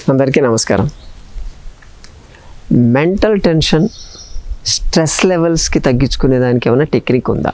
అందరికీ నమస్కారం mental tension stress లెవెల్స్కి తగ్గించుకునే దానికి ఏమైనా టెక్నిక్ ఉందా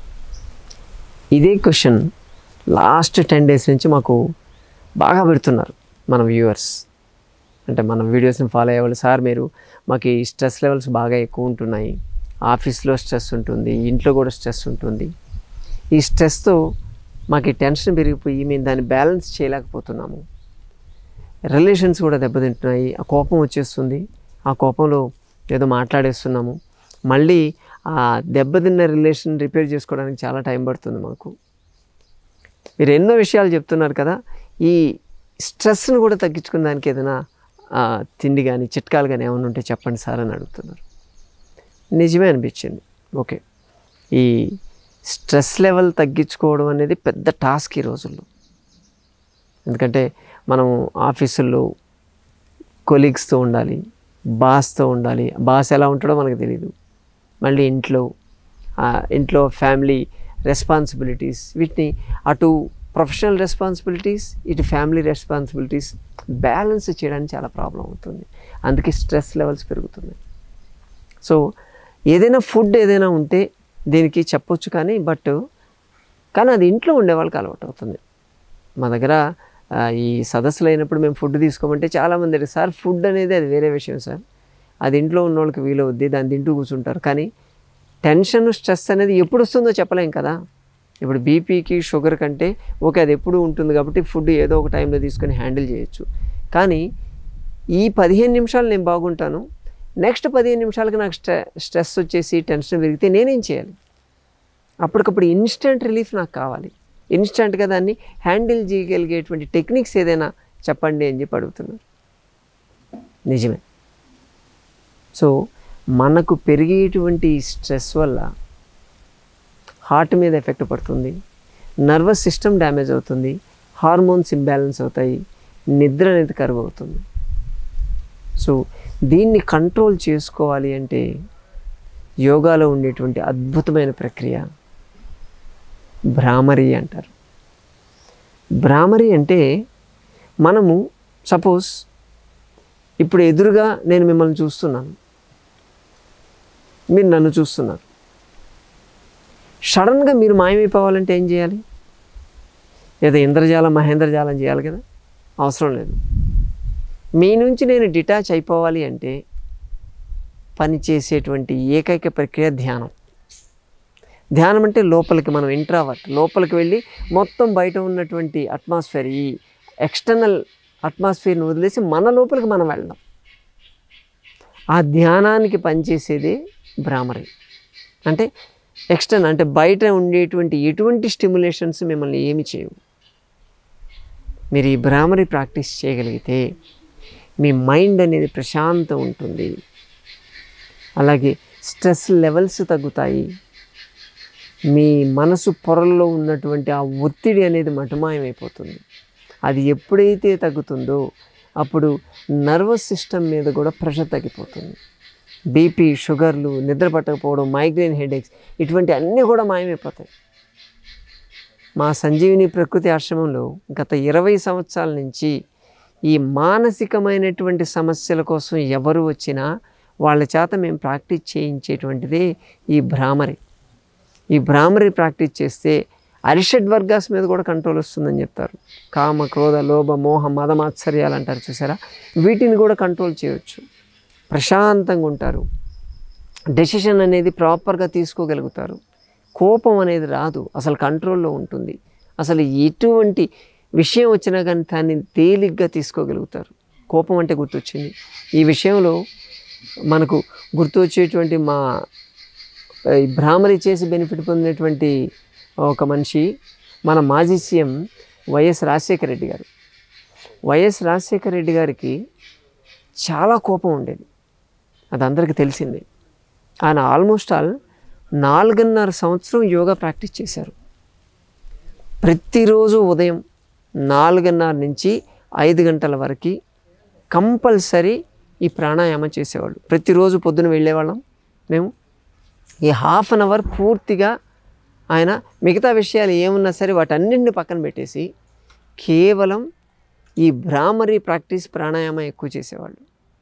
ఇదే క్వశ్చన్ లాస్ట్ టెన్ డేస్ నుంచి మాకు బాగా పెడుతున్నారు మన వ్యూవర్స్ అంటే మన వీడియోస్ని ఫాలో అయ్యేవాళ్ళు సార్ మీరు మాకు ఈ స్ట్రెస్ లెవెల్స్ బాగా ఎక్కువ ఉంటున్నాయి ఆఫీస్లో స్ట్రెస్ ఉంటుంది ఇంట్లో కూడా స్ట్రెస్ ఉంటుంది ఈ స్ట్రెస్తో మాకు ఈ టెన్షన్ పెరిగిపోయి మేము దాన్ని బ్యాలెన్స్ చేయలేకపోతున్నాము రిలేషన్స్ కూడా దెబ్బతింటున్నాయి ఆ కోపం వచ్చేస్తుంది ఆ కోపంలో ఏదో మాట్లాడేస్తున్నాము మళ్ళీ ఆ దెబ్బతిన్న రిలేషన్ రిపేర్ చేసుకోవడానికి చాలా టైం పడుతుంది మాకు మీరు ఎన్నో విషయాలు చెప్తున్నారు కదా ఈ స్ట్రెస్ను కూడా తగ్గించుకునే దానికి ఏదైనా ఆ, తిండి కానీ చిట్కాలు కానీ ఏమైనా ఉంటే చెప్పండి సార్ అని అడుగుతున్నారు నిజమే అనిపించింది ఓకే ఈ స్ట్రెస్ లెవెల్ తగ్గించుకోవడం అనేది పెద్ద టాస్క్ ఈ రోజుల్లో ఎందుకంటే మనం ఆఫీసుల్లో కొలీగ్స్తో ఉండాలి బాస్తో ఉండాలి బాస్ ఎలా ఉంటాడో మనకు తెలియదు మళ్ళీ ఇంట్లో ఆ, ఇంట్లో ఫ్యామిలీ రెస్పాన్సిబిలిటీస్ వీటిని అటు ప్రొఫెషనల్ రెస్పాన్సిబిలిటీస్ ఇటు ఫ్యామిలీ రెస్పాన్సిబిలిటీస్ బ్యాలెన్స్ చేయడానికి చాలా ప్రాబ్లం అవుతుంది అందుకే స్ట్రెస్ లెవెల్స్ పెరుగుతున్నాయి సో ఏదైనా ఫుడ్ ఏదైనా ఉంటే దీనికి చెప్పొచ్చు కానీ బట్ కానీ అది ఇంట్లో ఉండే వాళ్ళకి అలవాటు అవుతుంది మా దగ్గర ఆ, ఈ సదస్సులు అయినప్పుడు మేము ఫుడ్ తీసుకోమంటే చాలామంది అడిగారు, సార్ ఫుడ్ అనేది అది వేరే విషయం సార్ అది ఇంట్లో ఉన్న వాళ్ళకి వీలవుద్ది దాన్ని తింటూ కూర్చుంటారు కానీ టెన్షన్ స్ట్రెస్ అనేది ఎప్పుడు వస్తుందో చెప్పలేం కదా ఇప్పుడు బీపీకి షుగర్ కంటే ఓకే అది ఎప్పుడు ఉంటుంది కాబట్టి ఫుడ్ ఏదో ఒక టైంలో తీసుకొని హ్యాండిల్ చేయొచ్చు కానీ ఈ పదిహేను నిమిషాలు నేను బాగుంటాను నెక్స్ట్ పదిహేను నిమిషాలకి నాకు స్ట్రె స్ట్రెస్ వచ్చేసి టెన్షన్ పెరిగితే నేనేం చేయాలి అప్పటికప్పుడు ఇన్స్టెంట్ రిలీఫ్ నాకు కావాలి ఇన్స్టెంట్గా దాన్ని హ్యాండిల్ చేయగలిగేటువంటి టెక్నిక్స్ ఏదైనా చెప్పండి అని చెప్పి అడుగుతున్నారు నిజమే సో మనకు పెరిగేటువంటి స్ట్రెస్ వల్ల హార్ట్ మీద ఎఫెక్ట్ పడుతుంది నర్వస్ సిస్టమ్ డ్యామేజ్ అవుతుంది హార్మోన్స్ ఇంబ్యాలెన్స్ అవుతాయి నిద్ర అనేది కరువు అవుతుంది సో దీన్ని కంట్రోల్ చేసుకోవాలి అంటే యోగాలో ఉండేటువంటి అద్భుతమైన ప్రక్రియ భ్రామరి అంటారు భ్రామరి అంటే మనము సపోజ్ ఇప్పుడు ఎదురుగా నేను మిమ్మల్ని చూస్తున్నాను మీరు నన్ను చూస్తున్నారు సడన్గా మీరు మాయమైపోవాలంటే ఏం చేయాలి ఏదో ఇంద్రజాలం మహేంద్రజాలం చేయాలి కదా అవసరం లేదు మీ నుంచి నేను డిటాచ్ అయిపోవాలి అంటే పని చేసేటువంటి ఏకైక ప్రక్రియ ధ్యానం ధ్యానం అంటే లోపలికి మనం ఇంట్రావర్ట్ లోపలికి వెళ్ళి మొత్తం బయట ఉన్నటువంటి అట్మాస్ఫియర్ ఈ ఎక్స్టర్నల్ అట్మాస్ఫియర్ని వదిలేసి మన లోపలికి మనం వెళ్దాం ఆ ధ్యానానికి పనిచేసేదే భ్రామరి అంటే ఎక్స్టర్నల్ అంటే బయట ఉండేటువంటి ఎటువంటి స్టిమ్యులేషన్స్ మిమ్మల్ని ఏమి చేయవు మీరు ఈ భ్రామరి ప్రాక్టీస్ చేయగలిగితే మీ మైండ్ అనేది ప్రశాంతం ఉంటుంది అలాగే స్ట్రెస్ లెవెల్స్ తగ్గుతాయి మీ మనసు పొరల్లో ఉన్నటువంటి ఆ ఒత్తిడి అనేది మటుమాయమైపోతుంది అది ఎప్పుడైతే తగ్గుతుందో అప్పుడు నర్వస్ సిస్టమ్ మీద కూడా ప్రెషర్ తగ్గిపోతుంది బీపీ షుగర్లు నిద్ర పట్టకపోవడం మైగ్రేన్ హెడేక్స్ ఇటువంటి అన్నీ కూడా మాయమైపోతాయి మా సంజీవిని ప్రకృతి ఆశ్రమంలో గత ఇరవై సంవత్సరాల నుంచి ఈ మానసికమైనటువంటి సమస్యల కోసం ఎవరు వచ్చినా వాళ్ళ చేత మేము ప్రాక్టీస్ చేయించేటువంటిదే ఈ భ్రామరి ఈ భ్రామరి ప్రాక్టీస్ చేస్తే అరిషడ్ వర్గాస్ మీద కూడా కంట్రోల్ వస్తుందని చెప్తారు కామ క్రోధ లోభ మోహ మదమాత్సర్యాలు అంటారు చూసారా వీటిని కూడా కంట్రోల్ చేయొచ్చు ప్రశాంతంగా ఉంటారు డెసిషన్ అనేది ప్రాపర్గా తీసుకోగలుగుతారు కోపం అనేది రాదు అసలు కంట్రోల్లో ఉంటుంది అసలు ఎటువంటి విషయం వచ్చినా కానీ దాన్ని తేలిగ్గా తీసుకోగలుగుతారు కోపం అంటే గుర్తొచ్చింది ఈ విషయంలో మనకు గుర్తు వచ్చేటువంటి మా ఈ భ్రామరి చేసి బెనిఫిట్ పొందినటువంటి ఒక మనిషి మన మాజీ సీఎం వైఎస్ రాజశేఖర రెడ్డి గారు వైఎస్ రాజశేఖర రెడ్డి గారికి చాలా కోపం ఉండేది అది అందరికీ తెలిసిందే ఆయన ఆల్మోస్ట్ ఆల్ నాలుగున్నర సంవత్సరం యోగా ప్రాక్టీస్ చేశారు ప్రతిరోజు ఉదయం నాలుగున్నర నుంచి ఐదు గంటల వరకు కంపల్సరీ ఈ ప్రాణాయామం చేసేవాళ్ళు ప్రతిరోజు పొద్దున వెళ్ళేవాళ్ళం మేము ఈ హాఫ్ అన్ అవర్ పూర్తిగా ఆయన మిగతా విషయాలు ఏమున్నా సరే వాటన్నింటిని పక్కన పెట్టేసి కేవలం ఈ భ్రామరీ ప్రాక్టీస్ ప్రాణాయామ ఎక్కువ చేసేవాళ్ళు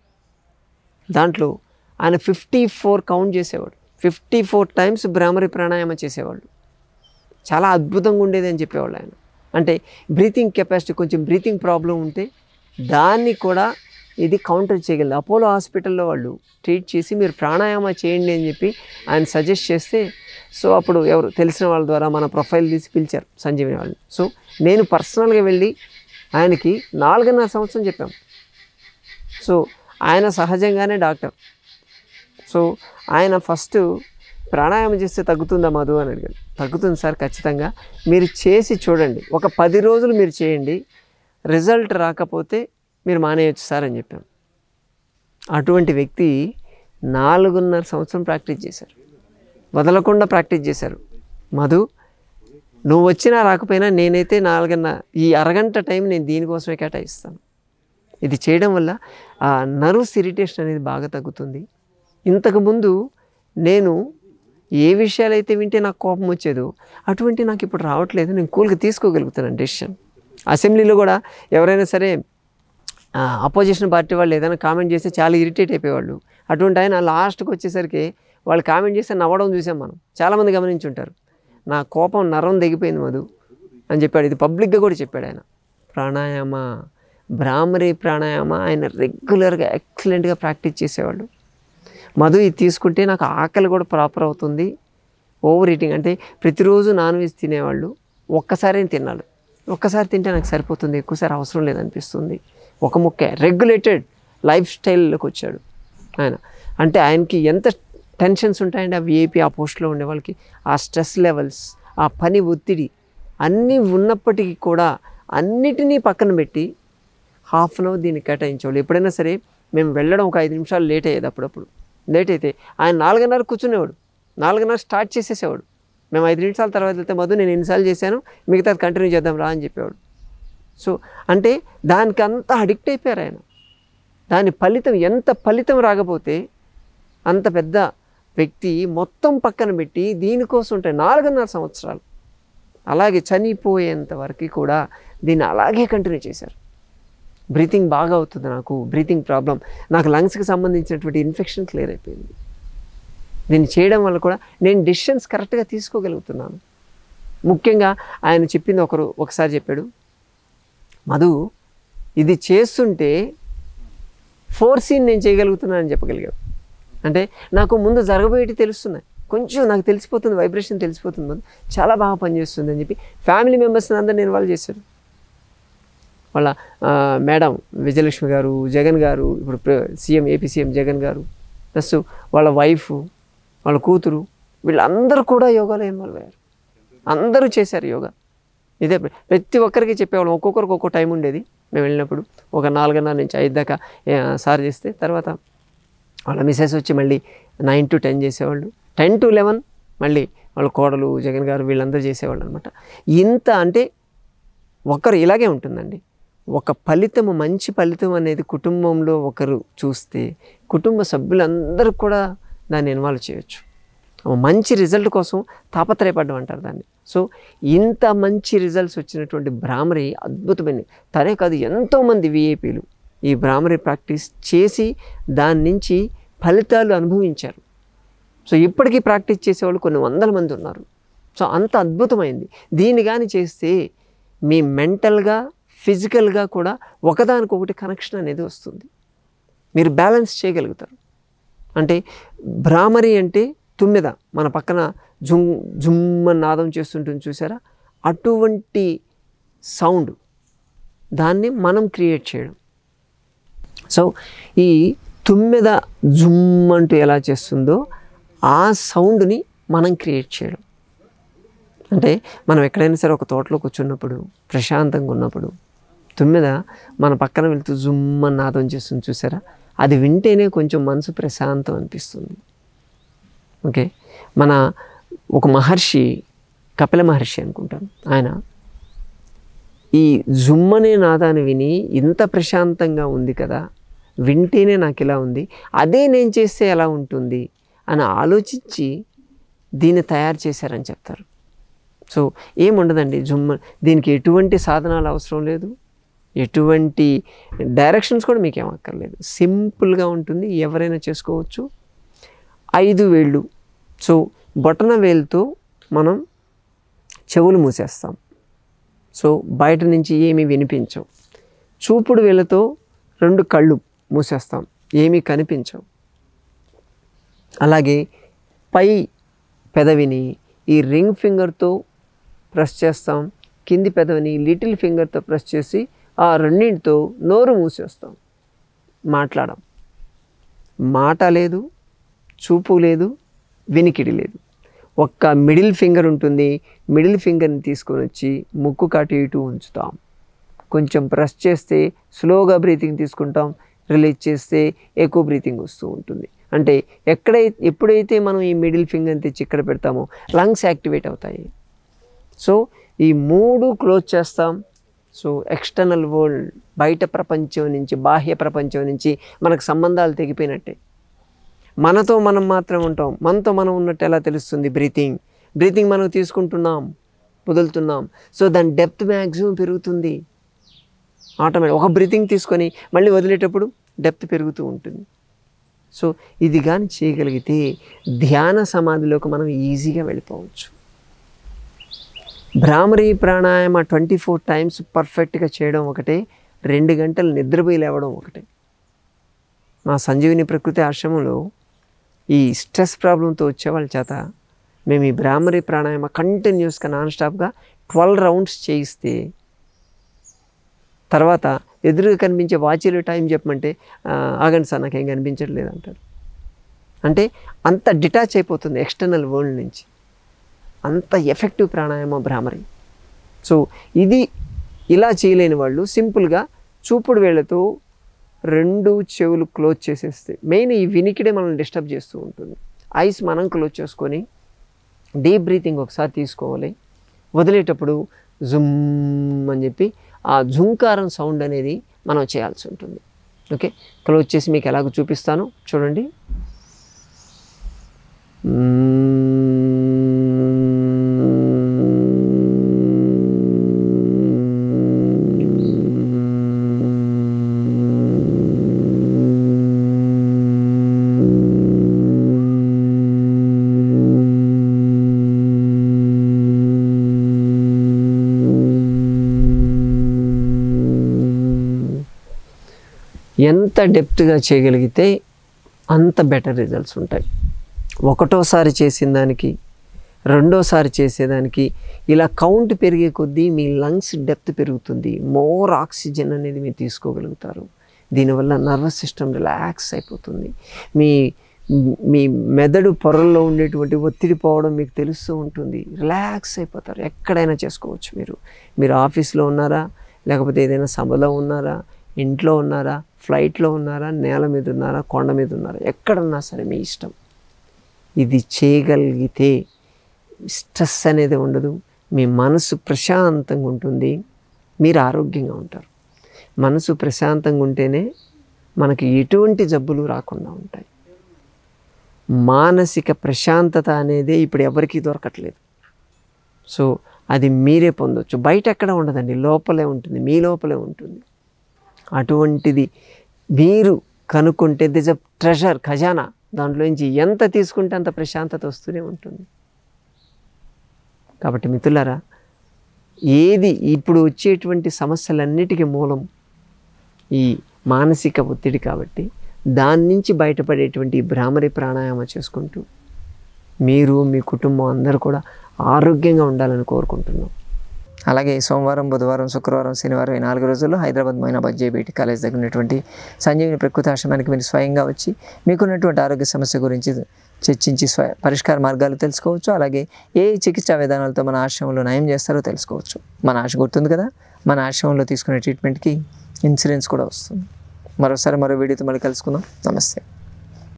దాంట్లో ఆయన ఫిఫ్టీ ఫోర్ కౌంట్ చేసేవాడు fifty four times bhramari pranayama చేసేవాళ్ళు చాలా అద్భుతంగా ఉండేది అని చెప్పేవాళ్ళు ఆయన అంటే బ్రీతింగ్ కెపాసిటీ కొంచెం బ్రీతింగ్ ప్రాబ్లం ఉంటే దాన్ని కూడా ఇది కౌంటర్ చేయగలదు అపోలో హాస్పిటల్లో వాళ్ళు ట్రీట్ చేసి మీరు ప్రాణాయామ చేయండి అని చెప్పి ఆయన సజెస్ట్ చేస్తే సో అప్పుడు ఎవరు తెలిసిన వాళ్ళ ద్వారా మన ప్రొఫైల్ తీసి పిలిచారు సంజీవిని వాళ్ళని సో నేను పర్సనల్గా వెళ్ళి ఆయనకి నాలుగున్నర సంవత్సరం చెప్పాం సో ఆయన సహజంగానే డాక్టర్ సో ఆయన ఫస్ట్ ప్రాణాయామం చేస్తే తగ్గుతుందా మధు అని అడిగాడు తగ్గుతుంది సార్ ఖచ్చితంగా మీరు చేసి చూడండి ఒక పది రోజులు మీరు చేయండి రిజల్ట్ రాకపోతే మీరు మానేయచ్చు సార్ అని చెప్పాం అటువంటి వ్యక్తి నాలుగున్నర సంవత్సరం ప్రాక్టీస్ చేశారు వదలకుండా ప్రాక్టీస్ చేశారు మధు నువ్వు వచ్చినా రాకపోయినా నేనైతే నాలుగన్న ఈ అరగంట టైం నేను దీనికోసమే కేటాయిస్తాను ఇది చేయడం వల్ల ఆ నర్వ్స్ ఇరిటేషన్ అనేది బాగా తగ్గుతుంది ఇంతకుముందు నేను ఏ విషయాలైతే వింటే నాకు కోపం వచ్చేదో అటువంటి నాకు ఇప్పుడు రావట్లేదు నేను కూల్గా తీసుకోగలుగుతున్నాను డెసిషన్ అసెంబ్లీలో కూడా ఎవరైనా సరే అపోజిషన్ పార్టీ వాళ్ళు ఏదైనా కామెంట్ చేస్తే చాలా ఇరిటేట్ అయిపోయేవాళ్ళు అటువంటి ఆయన లాస్ట్కి వచ్చేసరికి వాళ్ళు కామెంట్ చేస్తే నవ్వడం చూసాం మనం చాలామంది గమనించి ఉంటారు నా కోపం నరం దిగిపోయింది మధు అని చెప్పాడు ఇది పబ్లిక్గా కూడా చెప్పాడు ఆయన ప్రాణాయామ భ్రామరీ ప్రాణాయామ ఆయన రెగ్యులర్గా ఎక్సలెంట్గా ప్రాక్టీస్ చేసేవాళ్ళు మధు ఇది తీసుకుంటే నాకు ఆకలి కూడా ప్రాపర్ అవుతుంది ఓవర్ ఈటింగ్ అంటే ప్రతిరోజు నాన్ వెజ్ తినేవాళ్ళు ఒక్కసారి తినాలి ఒక్కసారి తింటే నాకు సరిపోతుంది ఎక్కువసారి అవసరం లేదనిపిస్తుంది ఒక ముక్కే రెగ్యులేటెడ్ లైఫ్ స్టైల్లోకి వచ్చాడు ఆయన అంటే ఆయనకి ఎంత టెన్షన్స్ ఉంటాయండి ఆ విఐపి ఆ పోస్ట్లో ఉండే వాళ్ళకి ఆ స్ట్రెస్ లెవెల్స్ ఆ పని ఒత్తిడి అన్నీ ఉన్నప్పటికీ కూడా అన్నిటినీ పక్కన పెట్టి హాఫ్ అన్ అవర్ దీన్ని కేటాయించేవాళ్ళు ఎప్పుడైనా సరే మేము వెళ్ళడం ఒక ఐదు నిమిషాలు లేట్ అయ్యేది అప్పుడప్పుడు లేట్ అయితే ఆయన నాలుగున్నర కూర్చునేవాడు నాలుగున్నర స్టార్ట్ చేసేసేవాడు మేము ఐదు నిమిషాల తర్వాత వెళ్తే మధు నేను ఎన్నిసార్లు చేశాను మిగతాది కంటిన్యూ చేద్దాం రా అని చెప్పేవాడు సో అంటే దానికి అంతా అడిక్ట్ అయిపోయారు ఆయన దాని ఫలితం ఎంత ఫలితం రాకపోతే అంత పెద్ద వ్యక్తి మొత్తం పక్కన పెట్టి దీనికోసం ఉంటాయి నాలుగున్నర సంవత్సరాలు అలాగే చనిపోయేంత వరకు కూడా దీన్ని అలాగే కంటిన్యూ చేశారు బ్రీతింగ్ బాగా అవుతుంది నాకు బ్రీతింగ్ ప్రాబ్లం నాకు లంగ్స్కి సంబంధించినటువంటి ఇన్ఫెక్షన్ క్లియర్ అయిపోయింది దీన్ని చేయడం వల్ల కూడా నేను డెసిషన్స్ కరెక్ట్గా తీసుకోగలుగుతున్నాను ముఖ్యంగా ఆయన చెప్పింది ఒకరు ఒకసారి చెప్పాడు మధు ఇది చేస్తుంటే ఫోర్సీన్ నేను చేయగలుగుతున్నానని చెప్పగలిగాడు అంటే నాకు ముందు జరగబోయేటి తెలుస్తున్నాయి కొంచెం నాకు తెలిసిపోతుంది వైబ్రేషన్ తెలిసిపోతుంది మధు చాలా బాగా పనిచేస్తుంది అని చెప్పి ఫ్యామిలీ మెంబర్స్ని అందరిని ఇన్వాల్వ్ చేశాడు వాళ్ళ ఆ, మేడం విజయలక్ష్మి గారు జగన్ గారు ఇప్పుడు ప్ర- సీఎం ఏపీ సీఎం జగన్ గారు ప్లస్ వాళ్ళ వైఫ్ వాళ్ళ కూతురు వీళ్ళందరూ కూడా యోగాలో ఇన్వాల్వ్ అయ్యారు అందరూ చేశారు యోగా ఇదే ప్ర- ప్రతి ఒక్కరికి చెప్పేవాళ్ళం ఒక్కొక్కరికి ఒక్కో టైం ఉండేది మేము వెళ్ళినప్పుడు ఒక నాలుగున్నర నుంచి ఐదు దాకా ఏ, సార్ చేస్తే తర్వాత వాళ్ళ మిసెస్ వచ్చి మళ్ళీ నైన్ టు టెన్ చేసేవాళ్ళు టెన్ టు లెవెన్ మళ్ళీ వాళ్ళ కోడలు జగన్ గారు వీళ్ళందరూ చేసేవాళ్ళు అనమాట ఇంత అంటే ఒకరు ఇలాగే ఉంటుందండి ఒక ఫలితము మంచి ఫలితం అనేది కుటుంబంలో ఒకరు చూస్తే కుటుంబ సభ్యులందరూ కూడా దాన్ని ఇన్వాల్వ్ చేయొచ్చు ఒక మంచి రిజల్ట్ కోసం తాపత్రయపడ్డం అంటారు దాన్ని సో ఇంత మంచి రిజల్ట్స్ వచ్చినటువంటి భ్రామరి అద్భుతమైనది తనే కాదు ఎంతోమంది విఐపీలు ఈ భ్రామరి ప్రాక్టీస్ చేసి దాని నుంచి ఫలితాలు అనుభవించారు సో ఇప్పటికీ ప్రాక్టీస్ చేసేవాళ్ళు కొన్ని వందల మంది ఉన్నారు సో అంత అద్భుతమైంది దీన్ని కానీ చేస్తే మీ మెంటల్గా ఫిజికల్గా కూడా ఒకదానికొకటి కనెక్షన్ అనేది వస్తుంది మీరు బ్యాలెన్స్ చేయగలుగుతారు అంటే భ్రామరి అంటే తుమ్మెద మన పక్కన జుమ్ జుమ్మని నాదం చేస్తుంటుంది చూసారా అటువంటి సౌండ్ దాన్ని మనం క్రియేట్ చేయడం సో ఈ తుమ్మెద జుమ్ అంటూ ఎలా చేస్తుందో ఆ సౌండ్ని మనం క్రియేట్ చేయడం అంటే మనం ఎక్కడైనా సరే ఒక తోటలో కూర్చున్నప్పుడు ప్రశాంతంగా ఉన్నప్పుడు తుమ్మెద మన పక్కన వెళ్తూ జుమ్మని నాదం చేస్తుంది చూసారా అది వింటేనే కొంచెం మనసు ప్రశాంతం అనిపిస్తుంది ఓకే మన ఒక మహర్షి కపిల మహర్షి అనుకుంటాను ఆయన ఈ జుమ్మనే నాదాన్ని విని ఇంత ప్రశాంతంగా ఉంది కదా వింటేనే నాకు ఇలా ఉంది అదే నేను చేస్తే ఎలా ఉంటుంది అని ఆలోచించి దీన్ని తయారు చేశారని చెప్తారు సో ఏముండదండి జుమ్మ దీనికి ఎటువంటి సాధనాలు అవసరం లేదు ఎటువంటి డైరెక్షన్స్ కూడా మీకు ఏమక్కర్లేదు సింపుల్గా ఉంటుంది ఎవరైనా చేసుకోవచ్చు ఐదు వేళ్ళు సో బొటన వేలుతో మనం చెవులు మూసేస్తాం సో బయట నుంచి ఏమీ వినిపించవు చూపుడు వేలతో రెండు కళ్ళు మూసేస్తాం ఏమీ కనిపించవు అలాగే పై పెదవిని ఈ రింగ్ ఫింగర్తో ప్రెస్ చేస్తాం కింది పెదవిని లిటిల్ ఫింగర్తో ప్రెస్ చేసి ఆ రెండింటితో నోరు మూసేస్తాం మాట్లాడం మాట లేదు చూపు లేదు వినికిడి లేదు ఒక్క మిడిల్ ఫింగర్ ఉంటుంది మిడిల్ ఫింగర్ని తీసుకొని వచ్చి ముక్కు కాటు ఇటు ఉంచుతాం కొంచెం ప్రెస్ చేస్తే స్లోగా బ్రీతింగ్ తీసుకుంటాం రిలీజ్ చేస్తే ఎక్కువ బ్రీతింగ్ వస్తూ ఉంటుంది అంటే ఎక్కడైతే ఎప్పుడైతే మనం ఈ మిడిల్ ఫింగర్ని తెచ్చి ఇక్కడ పెడతామో లంగ్స్ యాక్టివేట్ అవుతాయి సో ఈ మూడు క్లోజ్ చేస్తాం సో ఎక్స్టర్నల్ వరల్డ్ బయట ప్రపంచం నుంచి బాహ్య ప్రపంచం నుంచి మనకు సంబంధాలు తెగిపోయినట్టే మనతో మనం మాత్రం ఉంటాం మనతో మనం ఉన్నట్టు ఎలా తెలుస్తుంది బ్రీతింగ్ బ్రీతింగ్ మనం తీసుకుంటున్నాం వదులుతున్నాం సో దాని డెప్త్ మ్యాక్సిమం పెరుగుతుంది ఆటోమేటిక్ ఒక బ్రీతింగ్ తీసుకొని మళ్ళీ వదిలేటప్పుడు డెప్త్ పెరుగుతూ ఉంటుంది సో ఇది కానీ చేయగలిగితే ధ్యాన సమాధిలోకి మనం ఈజీగా వెళ్ళిపోవచ్చు bhramari pranayama twenty four times పర్ఫెక్ట్గా చేయడం ఒకటే రెండు గంటలు నిద్రపోయి లేవడం ఒకటే మా సంజీవిని ప్రకృతి ఆశ్రమంలో ఈ స్ట్రెస్ ప్రాబ్లంతో వచ్చే వాళ్ళ చేత మేము ఈ భ్రామరీ ప్రాణాయామ కంటిన్యూస్గా నాన్ స్టాప్గా ట్వెల్వ్ రౌండ్స్ చేయిస్తే తర్వాత ఎదురుగా కనిపించే వాచీలో టైం చెప్పమంటే "ఆ, ఆగండి సార్ నాకేం కనిపించట్లేదు అంటారు అంటే అంత డిటాచ్ అయిపోతుంది ఎక్స్టర్నల్ వరల్డ్ నుంచి అంత ఎఫెక్టివ్ ప్రాణాయామం భ్రామరి సో ఇది ఇలా చేయలేని వాళ్ళు సింపుల్గా చూపుడు వేళ్ళతో రెండు చెవులు క్లోజ్ చేసేస్తే మెయిన్ ఈ వినికిడే మనల్ని డిస్టర్బ్ చేస్తూ ఉంటుంది ఐస్ మనం క్లోజ్ చేసుకొని డీప్ బ్రీతింగ్ ఒకసారి తీసుకోవాలి వదిలేటప్పుడు జుమ్ అని చెప్పి ఆ జుంకారం సౌండ్ అనేది మనం చేయాల్సి ఉంటుంది ఓకే క్లోజ్ చేసి మీకు ఎలాగో చూపిస్తాను చూడండి ఎంత డెప్త్గా చేయగలిగితే అంత బెటర్ రిజల్ట్స్ ఉంటాయి ఒకటోసారి చేసిన దానికి రెండోసారి చేసేదానికి ఇలా కౌంట్ పెరిగే కొద్దీ మీ లంగ్స్ డెప్త్ పెరుగుతుంది మోర్ ఆక్సిజన్ అనేది మీరు తీసుకోగలుగుతారు దీనివల్ల నర్వస్ సిస్టమ్ రిలాక్స్ అయిపోతుంది మీ మీ మెదడు పొరల్లో ఉండేటువంటి ఒత్తిడి పోవడం మీకు తెలుస్తూ ఉంటుంది రిలాక్స్ అయిపోతారు ఎక్కడైనా చేసుకోవచ్చు మీరు మీరు ఆఫీస్లో ఉన్నారా లేకపోతే ఏదైనా సభలో ఉన్నారా ఇంట్లో ఉన్నారా ఫ్లైట్లో ఉన్నారా నేల మీద ఉన్నారా కొండ మీద ఉన్నారా ఎక్కడున్నా సరే మీ ఇష్టం ఇది చేయగలిగితే స్ట్రెస్ అనేది ఉండదు మీ మనసు ప్రశాంతంగా ఉంటుంది మీరు ఆరోగ్యంగా ఉంటారు మనసు ప్రశాంతంగా ఉంటేనే మనకి ఎటువంటి జబ్బులు రాకుండా ఉంటాయి మానసిక ప్రశాంతత అనేది ఇప్పుడు ఎవరికీ దొరకట్లేదు సో అది మీరే పొందొచ్చు బయట ఎక్కడ ఉండదండి లోపలే ఉంటుంది మీ లోపలే ఉంటుంది అటువంటిది మీరు కనుక్కుంటే దిస్ అ ట్రెషర్ ఖజానా దాంట్లోంచి ఎంత తీసుకుంటే అంత ప్రశాంతత వస్తూనే ఉంటుంది కాబట్టి మిత్రులారా ఏది ఇప్పుడు వచ్చేటువంటి సమస్యలన్నిటికీ మూలం ఈ మానసిక ఒత్తిడి కాబట్టి దాని నుంచి బయటపడేటువంటి ఈ భ్రామరి ప్రాణాయామ చేసుకుంటూ మీరు మీ కుటుంబం అందరూ కూడా ఆరోగ్యంగా ఉండాలని కోరుకుంటున్నాం అలాగే సోమవారం బుధవారం శుక్రవారం శనివారం ఈ నాలుగు రోజుల్లో హైదరాబాద్ మైనాబాద్ జేబీటీ కాలేజ్ దగ్గర ఉన్నటువంటి సంజీవిని ప్రకృతి ఆశ్రమానికి మీరు స్వయంగా వచ్చి మీకున్నటువంటి ఆరోగ్య సమస్య గురించి చర్చించి స్వ పరిష్కార మార్గాలు తెలుసుకోవచ్చు అలాగే ఏ చికిత్సా విధానాలతో మన ఆశ్రమంలో నయం చేస్తారో తెలుసుకోవచ్చు మన ఆశ గుర్తుంది కదా మన ఆశ్రమంలో తీసుకునే ట్రీట్మెంట్కి ఇన్సూరెన్స్ కూడా వస్తుంది మరోసారి మరో వీడియోతో మళ్ళీ కలుసుకుందాం నమస్తే